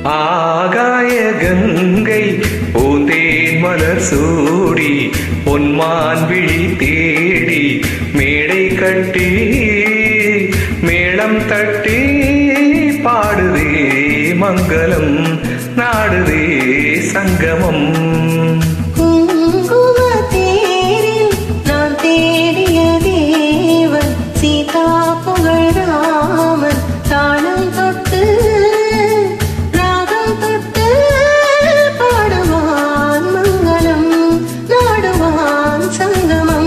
ஆகாய கங்கை பூந்தேன் மலர் சூடி பொன்மான் விழி தேடி மேடை கட்டி மேளம் தட்டி பாடுதே மங்களம் நாடுதே சங்கமம் குங்கும தேரில் நான் தேடிய தேவன் சீதா புகழ் ராமன் தாளம் தொட்டு ராகம் தொட்டு பாடுவான் மங்களம் நாடுவான் சங்கமம்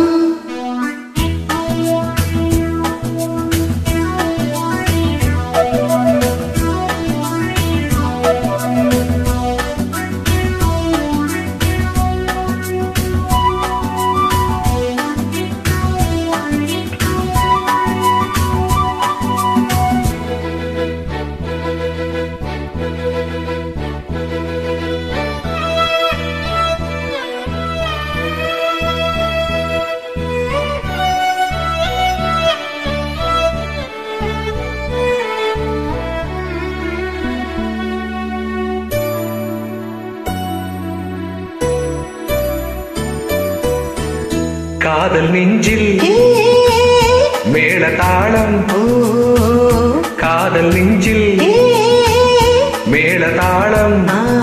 காதல் நெஞ்சில் மேள தாளம் காதல் நெஞ்சில் மேள தாளம்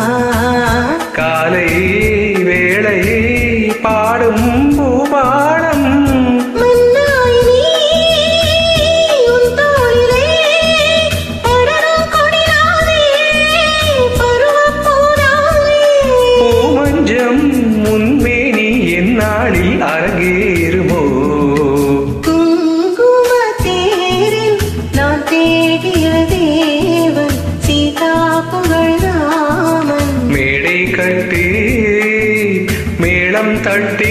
காலை வேளை பாடும் பூபாடம் பூமஞ்சம் முன்மேனி எந்நாளில் அரங்கேறுமோ மேடை கட்டி மேளம் தட்டி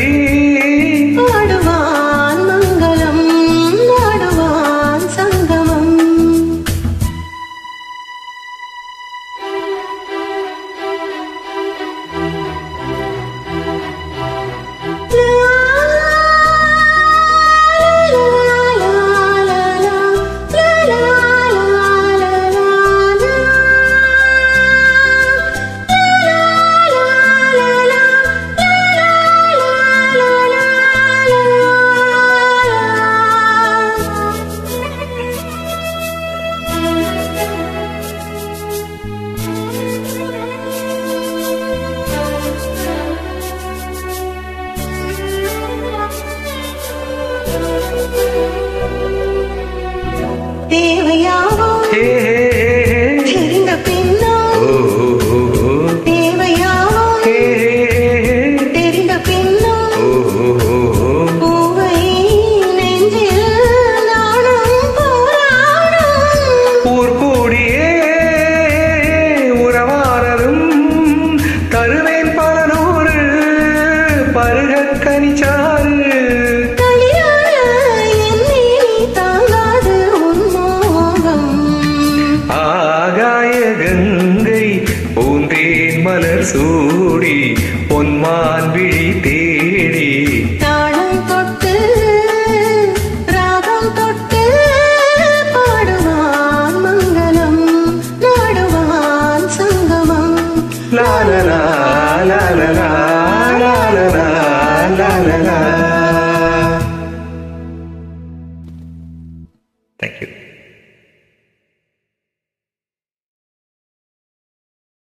சங்கமம் தேவையாவோ ஹே, ஹே, ஹே, ஹே. தெரிந்த பின்னோ ஓ, ஓ, ஓ, ஓ. தேவையாவோ ஹே, ஹே, ஹே, ஹே. தெரிந்த பின்னோ ஓ, ஓ, ஓ, ஓ. பூவை நெஞ்சில் நானும் போராடும் ஊர் கூடியே உறவாரரும் தருவேன் பல நூறு பருகக் கனிச்சாறு தனியான என்னை நீ தாங்காது உன் மோகம் ஆகாய கங்கை பூந்தேன் மலர் சூடி பொன்மான் விழி தேடி தாளம் தொட்டு ராகம் தொட்டு பாடுவான் மங்களம் நாடுவான் சங்கமம் லா லா லா லா லா லா லா லா லா லா லா